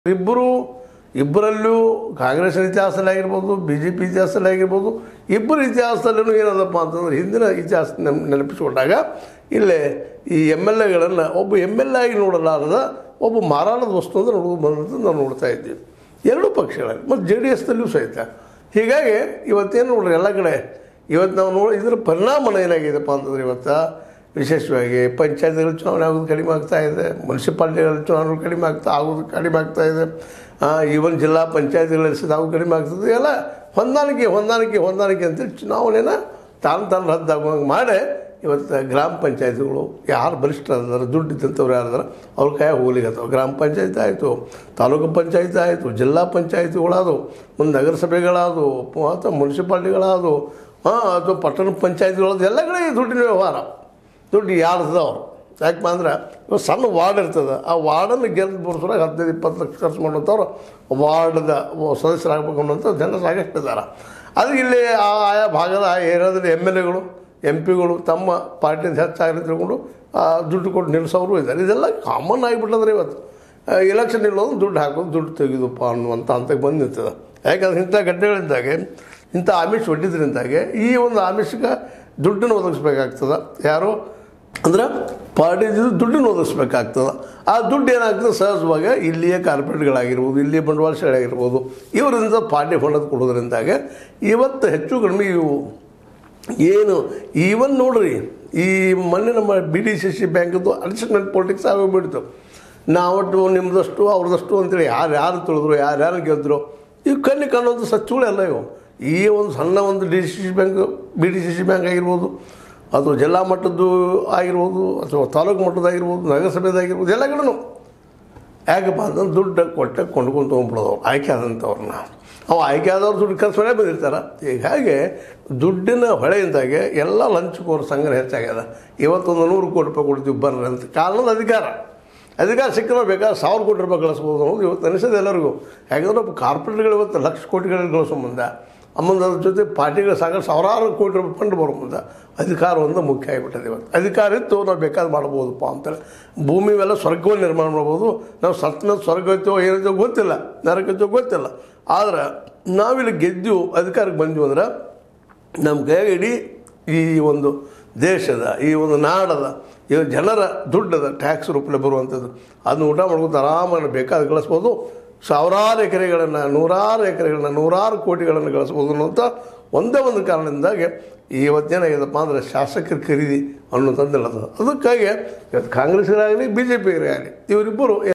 ಇಬ್ಬರು ಇಬ್ಬರಲ್ಲೂ ಕಾಂಗ್ರೆಸ್ನ ಇತಿಹಾಸದಲ್ಲಿ ಆಗಿರ್ಬೋದು ಬಿ ಜೆ ಪಿ ಇತಿಹಾಸದಲ್ಲಿ ಆಗಿರ್ಬೋದು ಇಬ್ಬರ ಇತಿಹಾಸದಲ್ಲೂ ಏನದಪ್ಪ ಅಂತಂದ್ರೆ ಹಿಂದಿನ ಇತಿಹಾಸ ನೆನ್- ನೆನಪಿಸಿಕೊಂಡಾಗ ಇಲ್ಲೇ ಈ ಎಮ್ ಎಲ್ ಎಗಳನ್ನು ಒಬ್ಬ ಎಮ್ ಎಲ್ ಎ ಆಗಿ ನೋಡಲಾರದ ಒಬ್ಬ ಮಾರಾಟದ ವಸ್ತು ಅಂತ ನೋಡೋದು ಬಂದಂತ ನಾವು ನೋಡ್ತಾ ಇದ್ದೀವಿ ಎರಡೂ ಪಕ್ಷಗಳಲ್ಲಿ ಮತ್ತು ಜೆ ಡಿ ಎಸ್ದಲ್ಲೂ ಸಹಿತ ಹೀಗಾಗಿ ಇವತ್ತೇನು ನೋಡ್ರಿ ಎಲ್ಲ ಕಡೆ ಇವತ್ತು ನಾವು ನೋಡಿ ಇದರ ಪರಿಣಾಮ ಏನಾಗಿದೆಪ್ಪ ಅಂತಂದ್ರೆ ಇವತ್ತು ವಿಶೇಷವಾಗಿ ಪಂಚಾಯತ್ಗಳ ಚುನಾವಣೆ ಆಗೋದು ಕಡಿಮೆ ಆಗ್ತಾ ಇದೆ ಮುನ್ಸಿಪಾಲ್ಟಿಗಳ ಚುನಾವಣೆ ಕಡಿಮೆ ಆಗ್ತಾ ಆಗೋದು ಕಡಿಮೆ ಆಗ್ತಾ ಇದೆ ಈವನ್ ಜಿಲ್ಲಾ ಪಂಚಾಯತ್ಗಳಲ್ಲಿ ಸಹಿತ ಆಗೋದು ಕಡಿಮೆ ಆಗ್ತದೆ ಎಲ್ಲ ಹೊಂದಾಣಿಕೆ ಹೊಂದಾಣಿಕೆ ಹೊಂದಾಣಿಕೆ ಅಂತೇಳಿ ಚುನಾವಣೆನ ತಾನು ತಾನು ರದ್ದಾಗುವಂಗೆ ಮಾಡಿ ಇವತ್ತು ಗ್ರಾಮ ಪಂಚಾಯತ್ಗಳು ಯಾರು ಬಲಿಷ್ಠರಾದಾರ ದುಡ್ಡು ಇದ್ದಂಥವ್ರು ಯಾರಿದಾರ ಅವ್ರ ಕೈ ಹೋಗ್ಲಿಕ್ಕೆ ಗ್ರಾಮ ಪಂಚಾಯತ್ ಆಯಿತು ತಾಲೂಕು ಪಂಚಾಯತ್ ಆಯಿತು ಜಿಲ್ಲಾ ಪಂಚಾಯತಿಗಳಾದವು ಒಂದು ನಗರಸಭೆಗಳಾದವು ಅಥವಾ ಮುನ್ಸಿಪಾಲ್ಟಿಗಳಾದವು ಹಾಂ ಅಥವಾ ಪಟ್ಟಣ ಪಂಚಾಯತ್ಗಳದ್ದು ಎಲ್ಲ ಕಡೆ ಈ ದುಡ್ಡಿನ ವ್ಯವಹಾರ ದುಡ್ಡು ಯಾರ್ದವ್ರು ಯಾಕಪ್ಪ ಅಂದ್ರೆ ಇವಾಗ ಸಣ್ಣ ವಾರ್ಡ್ ಇರ್ತದೆ ಆ ವಾರ್ಡನ್ನು ಗೆದ್ದು ಬರ್ಸೋರಾಗ ಹದಿನೈದು ಇಪ್ಪತ್ತು ಲಕ್ಷ ಖರ್ಚು ಮಾಡುವಂಥವ್ರು ವಾರ್ಡ್ದ ಸದಸ್ಯರಾಗಬೇಕು ಅನ್ನೋಂಥ ಜನ ಸಾಕಷ್ಟು ಇದ್ದಾರೆ ಅದು ಇಲ್ಲಿ ಆ ಆಯಾ ಭಾಗದ ಆ ಏರಿಯಾದಲ್ಲಿ ಎಮ್ ಎಲ್ ಎಗಳು ಎಂ ಪಿಗಳು ತಮ್ಮ ಪಾರ್ಟಿಯಿಂದ ಹೆಚ್ಚಾಗಲಿ ತಿಳ್ಕೊಂಡು ಆ ದುಡ್ಡು ಕೊಟ್ಟು ನಿಲ್ಲಿಸೋರು ಇದ್ದಾರೆ ಇದೆಲ್ಲ ಕಾಮನ್ ಆಗಿಬಿಟ್ಟದ್ರೆ ಇವತ್ತು ಎಲೆಕ್ಷನ್ ನಿಲ್ಲೋದು ದುಡ್ಡು ಹಾಕೋದು ದುಡ್ಡು ತೆಗೆದಪ್ಪ ಅನ್ನುವಂಥ ಹಂತಕ್ಕೆ ಬಂದು ನಿಂತದೆ ಯಾಕಂದ್ರೆ ಇಂಥ ಗಡ್ಡೆಗಳಿದ್ದಾಗೆ ಇಂಥ ಆಮಿಷ ಹೊಡ್ಡಿದ್ರಿಂದಾಗೆ ಈ ಒಂದು ಆಮಿಷಕ್ಕೆ ದುಡ್ಡನ್ನು ಒದಗಿಸ್ಬೇಕಾಗ್ತದೆ ಯಾರು ಅಂದ್ರೆ ಪಾರ್ಟಿ ದುಡ್ಡನ್ನು ಒದಗಿಸ್ಬೇಕಾಗ್ತದೆ ಆ ದುಡ್ಡು ಏನಾಗ್ತದೆ ಸಹಜವಾಗಿ ಇಲ್ಲಿಯ ಕಾರ್ಪೊರೇಟ್ಗಳಾಗಿರ್ಬೋದು ಇಲ್ಲಿಯ ಬಂಡವಾಳಶಾಹಿಗಳಾಗಿರ್ಬೋದು ಇವರಿಂದ ಪಾರ್ಟಿ ಹೊಡೆದು ಕೊಡೋದ್ರಿಂದಾಗೆ ಇವತ್ತು ಹೆಚ್ಚು ಕಡಿಮೆ ಇವು ಏನು ಈವನ್ ನೋಡ್ರಿ ಈ ಮೊನ್ನೆ ನಮ್ಮ ಬಿ ಡಿ ಸಿ ಸಿ ಬ್ಯಾಂಕದ್ದು ಅಡಿಷನಲ್ ಪೊಲಿಟಿಕ್ಸ್ ಆಗೋಗ್ಬಿಡ್ತು ನಾವಟ್ಟು ನಿಮ್ಮದಷ್ಟು ಅವ್ರದಷ್ಟು ಅಂತೇಳಿ ಯಾರು ಯಾರು ತಿಳಿದ್ರು ಯಾರು ಯಾರು ಗೆದ್ದರು ಇವು ಕಣ್ಣಿ ಕಾಣುವಂಥ ಸಚ್ಚುಗಳೆಲ್ಲ ಇವು ಈ ಒಂದು ಸಣ್ಣ ಒಂದು D C C bank B D C C bank ಆಗಿರ್ಬೋದು ಅಥವಾ ಜಿಲ್ಲಾ ಮಟ್ಟದ್ದು ಆಗಿರ್ಬೋದು ಅಥವಾ ತಾಲೂಕು ಮಟ್ಟದಾಗಿರ್ಬೋದು ನಗರಸಭೆದಾಗಿರ್ಬೋದು ಎಲ್ಲ ಕಡೆನೂ ಯಾಕಪ್ಪ ಅಂತಂದ್ರೆ ದುಡ್ಡು ಕೊಟ್ಟೆ ಕೊಂಡ್ಕೊಂಡು ತೊಗೊಂಡ್ಬಿಡೋದು ಆಯ್ಕೆ ಆದಂಥವ್ರನ್ನ ಅವು ಆಯ್ಕೆ ಆದವ್ರು ದುಡ್ಡು ಖರ್ಚು ಮಾಡೇ ಬಂದಿರ್ತಾರೆ ಹೀಗಾಗಿ ದುಡ್ಡಿನ ಹೊಳೆಯಿಂದಾಗೆ ಎಲ್ಲ ಲಂಚಕೋರ ಸಂಗ್ರಹ ಹೆಚ್ಚಾಗ್ಯದ ಇವತ್ತೊಂದು ನೂರು ಕೋಟಿ ರೂಪಾಯಿ ಕೊಡ್ತೀವಿ ಬರ್ರಿ ಅಂತ ಕಾರಣದ ಅಧಿಕಾರ ಅಧಿಕಾರ ಸಿಕ್ಕಿರೋ ಬೇಕಾದ್ರೆ ಸಾವಿರ ಕೋಟಿ ರೂಪಾಯಿ ಗಳಿಸ್ಬೋದು ಅನ್ನೋದು ಇವತ್ತು ಅನಿಸೋದು ಎಲ್ಲರಿಗೂ ಯಾಕಂದ್ರೆ ಒಬ್ಬ ಕಾರ್ಪೊರೇಟ್ಗಳು ಇವತ್ತು ಲಕ್ಷ ಕೋಟಿಗಳಲ್ಲಿ ಗಳಿಸೋ ಮುಂದೆ ಅಮ್ಮಂದು ಅದ್ರ ಜೊತೆ ಪಾರ್ಟಿಗಳು ಸಾಕಷ್ಟು ಸಾವಿರಾರು ಕೋಟಿ ರೂಪಾಯಿ ಫಂಡ್ ಬರೋ ಮುಂದೆ ಅಧಿಕಾರ ಒಂದು ಮುಖ್ಯ ಆಗಿಬಿಟ್ಟದೆ ಇವತ್ತು ಅಧಿಕಾರ ಇತ್ತು ನಾವು ಬೇಕಾದ್ರೆ ಮಾಡ್ಬೋದಪ್ಪ ಅಂತೇಳಿ ಭೂಮಿ ಮೇಲೆ ಸ್ವರ್ಗವನ್ನು ನಿರ್ಮಾಣ ಮಾಡ್ಬೋದು ನಾವು ಸತ್ ಮೇಲೆ ಸ್ವರ್ಗ ಐತೋ ಏನೈತೋ ಗೊತ್ತಿಲ್ಲ ನರಕೈತೋ ಗೊತ್ತಿಲ್ಲ ಆದ್ರೆ ನಾವಿಲ್ಲಿ ಗೆದ್ದು ಅಧಿಕಾರಕ್ಕೆ ಬಂದ್ವಿ ಅಂದ್ರೆ ನಮ್ಮ ಕೈಯಾಗ ಇಡೀ ಈ ಒಂದು ದೇಶದ ಈ ಒಂದು ನಾಡದ ಈ ಜನರ ದುಡ್ಡದ ಟ್ಯಾಕ್ಸ್ ರೂಪದಲ್ಲಿ ಬರುವಂಥದ್ದು ಅದನ್ನ ಊಟ ಮಾಡ್ಕೊಂಡು ಆರಾಮಾಗಿ ಬೇಕಾದ ಗಳಿಸ್ಬೋದು ಸಾವಿರಾರು ಎಕರೆಗಳನ್ನು ನೂರಾರು ಎಕರೆಗಳನ್ನ ನೂರಾರು ಕೋಟಿಗಳನ್ನು ಗಳಿಸ್ಬೋದು ಅನ್ನೋಂಥ ಒಂದೇ ಒಂದು ಕಾರಣದಿಂದಾಗಿ ಇವತ್ತೇನಾಗಿದೆಪ್ಪ ಅಂದರೆ ಶಾಸಕರ ಖರೀದಿ ಅನ್ನೋಂಥದ್ದಿಲ್ಲ ಅದು ಅದಕ್ಕಾಗಿ ಇವತ್ತು ಕಾಂಗ್ರೆಸ್ಗರಾಗಲಿ ಬಿ ಜೆ ಪಿಗರಾಗಲಿ ಇವರಿಬ್ಬರು